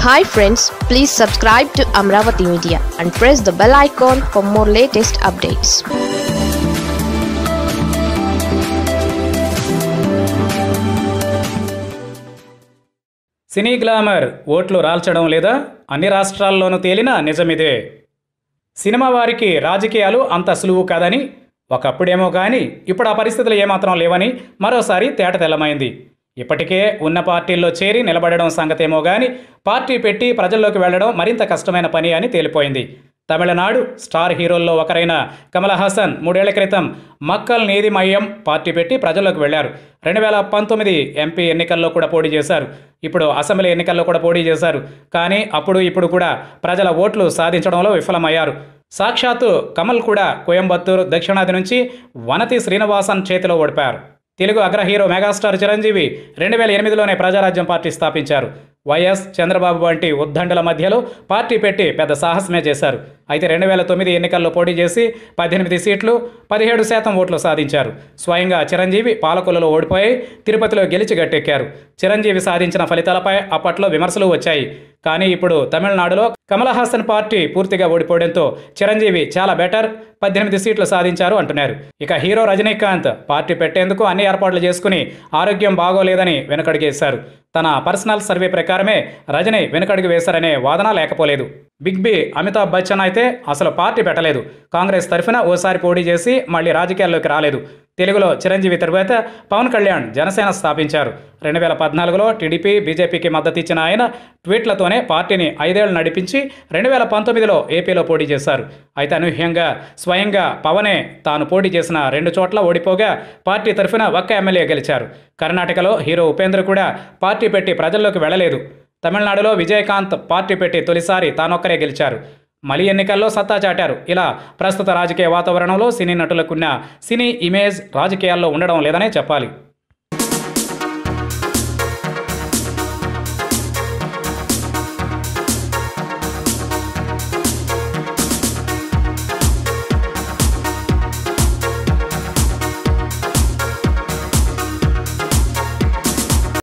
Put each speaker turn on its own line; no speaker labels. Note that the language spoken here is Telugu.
hi friends please subscribe to Amaravati media and press the bell icon for more latest updates
cine glamour ఓట్లు రాల్చడం లేదా అన్ని రాష్ట్రాల్లోనూ తేలిన నిజమిదే సినిమా వారికి రాజకీయాలు అంత సులువు కాదని ఒకప్పుడేమో కానీ ఇప్పుడు ఆ పరిస్థితులు ఏమాత్రం లేవని మరోసారి తేట తెల్లమైంది ఇప్పటికే ఉన్న పార్టీల్లో చేరి నిలబడడం సంగతేమో కానీ పార్టీ పెట్టి ప్రజల్లోకి వెళ్లడం మరింత కష్టమైన పని అని తేలిపోయింది తమిళనాడు స్టార్ హీరోల్లో ఒకరైన కమల్ హాసన్ మూడేళ్ల క్రితం మక్కల్ నీదిమయం పార్టీ పెట్టి ప్రజల్లోకి వెళ్లారు రెండు వేల పంతొమ్మిది ఎంపీ ఎన్నికల్లో కూడా పోటీ చేశారు ఇప్పుడు అసెంబ్లీ ఎన్నికల్లో కూడా పోటీ చేశారు కానీ అప్పుడు ఇప్పుడు కూడా ప్రజల ఓట్లు సాధించడంలో విఫలమయ్యారు సాక్షాత్తు కమల్ కూడా కోయంబత్తూరు దక్షిణాది నుంచి వనతి శ్రీనివాసన్ చేతిలో ఓడిపారు తెలుగు అగ్ర హీరో మెగాస్టార్ చిరంజీవి రెండు వేల ఎనిమిదిలోనే ప్రజారాజ్యం పార్టీ స్థాపించారు వైఎస్ చంద్రబాబు వంటి ఉద్దండుల మధ్యలో పార్టీ పెట్టి పెద్ద సాహసమే చేశారు అయితే రెండు వేల తొమ్మిది ఎన్నికల్లో పోటీ చేసి పద్దెనిమిది సీట్లు పదిహేడు శాతం ఓట్లు సాధించారు స్వయంగా చిరంజీవి పాలకులలో ఓడిపోయి తిరుపతిలో గెలిచి గట్టెక్కారు చిరంజీవి సాధించిన ఫలితాలపై అప్పట్లో విమర్శలు వచ్చాయి కానీ ఇప్పుడు తమిళనాడులో కమల్ హాసన్ పార్టీ పూర్తిగా ఓడిపోవడంతో చిరంజీవి చాలా బెటర్ పద్దెనిమిది సీట్లు సాధించారు అంటున్నారు ఇక హీరో రజనీకాంత్ పార్టీ పెట్టేందుకు అన్ని ఏర్పాట్లు చేసుకుని ఆరోగ్యం బాగోలేదని వెనుకడిగేశారు తన పర్సనల్ సర్వే ప్రకారమే రజని వెనుకడుగు వేశారనే వాదన లేకపోలేదు బిగ్ బి అమితాబ్ బచ్చన్ అయితే అసలు పార్టీ పెట్టలేదు కాంగ్రెస్ తరఫున ఓసారి పోటీ చేసి మళ్ళీ రాజకీయాల్లోకి రాలేదు తెలుగులో చిరంజీవి తరువాత పవన్ కళ్యాణ్ జనసేన స్థాపించారు రెండు వేల పద్నాలుగులో టీడీపీ బీజేపీకి మద్దతు ఇచ్చిన ఆయన ట్వీట్లతోనే పార్టీని ఐదేళ్లు నడిపించి రెండు వేల పంతొమ్మిదిలో ఏపీలో పోటీ చేశారు అయితే అనూహ్యంగా స్వయంగా పవనే తాను పోటీ చేసిన రెండు చోట్ల ఓడిపోగా పార్టీ తరఫున ఒక్క ఎమ్మెల్యే గెలిచారు కర్ణాటకలో హీరో ఉపేంద్ర కూడా పార్టీ పెట్టి ప్రజల్లోకి వెళ్ళలేదు తమిళనాడులో విజయకాంత్ పార్టీ పెట్టి తొలిసారి తానొక్కరే గెలిచారు మలి ఎన్నికల్లో సత్తా చాటారు ఇలా ప్రస్తుత రాజకీయ వాతావరణంలో సినీ నటులకున్న సినీ ఇమేజ్ రాజకీయాల్లో ఉండడం లేదనే చెప్పాలి